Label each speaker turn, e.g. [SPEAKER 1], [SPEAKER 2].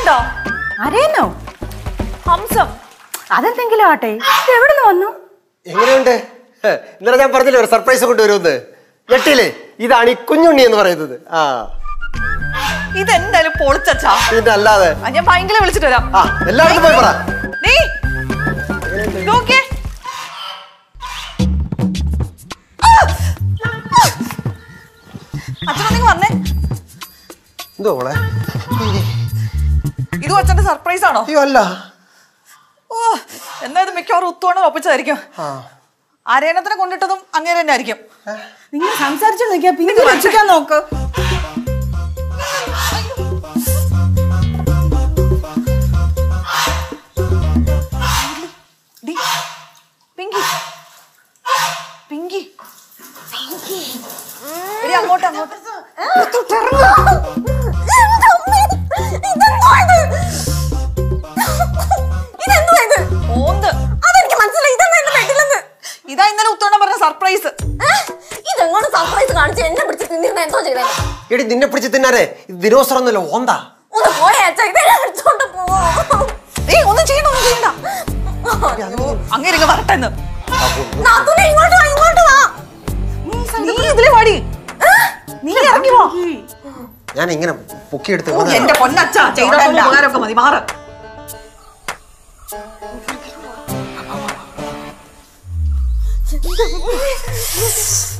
[SPEAKER 1] അറിയണ്ടോ
[SPEAKER 2] അറിയുന്നോ
[SPEAKER 1] ഹംസം
[SPEAKER 2] അതെന്തെങ്കിലും ആട്ടെ ഇത് എവിടെ നിന്ന് വന്നു
[SPEAKER 3] എങ്ങനെയുണ്ട് ഹെ, ഇന്നലെ ഞാൻ പറഞ്ഞില്ലേ ഒരു സർപ്രൈസ് കൊണ്ടുവരുമെന്ന് ഞെട്ടിയില്ലേ ഇതാണ് ഈ കുഞ്ഞുണ്ണി എന്ന് പറയുന്നത് ആ
[SPEAKER 1] ഇതെന്തായാലും പൊളിച്ചാ
[SPEAKER 3] പിന്നെ അല്ലാതെ
[SPEAKER 1] ഞാൻ ഭയങ്കര വിളിച്ചിട്ട് വരാം
[SPEAKER 3] ആ എല്ലായിടത്തും പോയി പറ
[SPEAKER 1] നീ നോക്കിയേ അച്ഛൻ നിങ്ങൾ വന്നേ
[SPEAKER 3] എന്തോ മോളെ
[SPEAKER 1] ഇത് അച്ഛന്റെ സർപ്രൈസ് ആണോ
[SPEAKER 3] അയ്യോ അല്ല
[SPEAKER 1] ഓ എന്നാ ഇത് മിക്കവാറും ഉത്തുവണ്ണം ഒപ്പിച്ചതായിരിക്കും
[SPEAKER 3] ആ
[SPEAKER 1] അരയണത്തിനെ കൊണ്ടിട്ടതും അങ്ങനെ തന്നെ ആയിരിക്കും
[SPEAKER 2] നിങ്ങൾ സംസാരിച്ചു നോക്കിയാ പിന്നെ രക്ഷിക്കാൻ നോക്ക്
[SPEAKER 1] ഡി, പിങ്കി പിങ്കി എടി, അങ്ങോട്ട് അങ്ങോട്ട് ഓന്ത്
[SPEAKER 4] അതെനിക്ക് മനസ്സിലായി ഇതെന്താ എന്റെ ബെഡിലെന്ന്
[SPEAKER 1] ഇതാ ഇന്നലെ ഉത്തോണം പറഞ്ഞ സർപ്രൈസ്
[SPEAKER 4] ഇതെങ്ങോട്ട് സർപ്രൈസ് കാണിച്ച് എന്നെ പിടിച്ച് തിന്നിരുന്ന എന്തോ ചെയ്തേ
[SPEAKER 3] എടി നിന്നെ പിടിച്ച് തിന്നാനേ ഇത് ദിനോസർ ഒന്നുമല്ല ഓന്താ
[SPEAKER 4] ഒന്ന് പോയ അച്ഛ ഇതെന്നെ എടുത്തോണ്ട് പോവോ
[SPEAKER 1] ഏയ് ഒന്നും ചെയ്യണ്ട ഒന്നും ചെയ്യണ്ട അങ്ങനെ ഇങ്ങ് വരട്ടെന്ന്
[SPEAKER 4] നാത്തൂനെ ഇങ്ങോട്ട് വാ ഇങ്ങോട്ട് വാ
[SPEAKER 1] നീ ഇതിലെ പാടി നീ ഇറങ്ങി പോ
[SPEAKER 3] ഞാൻ ഇങ്ങനെ പൊക്കിയെടുത്ത്
[SPEAKER 1] ഓ, എന്റെ പൊന്നച്ച ചെയ്ത ഉപകാരമൊക്കെ മതി മാറ്
[SPEAKER 4] ആ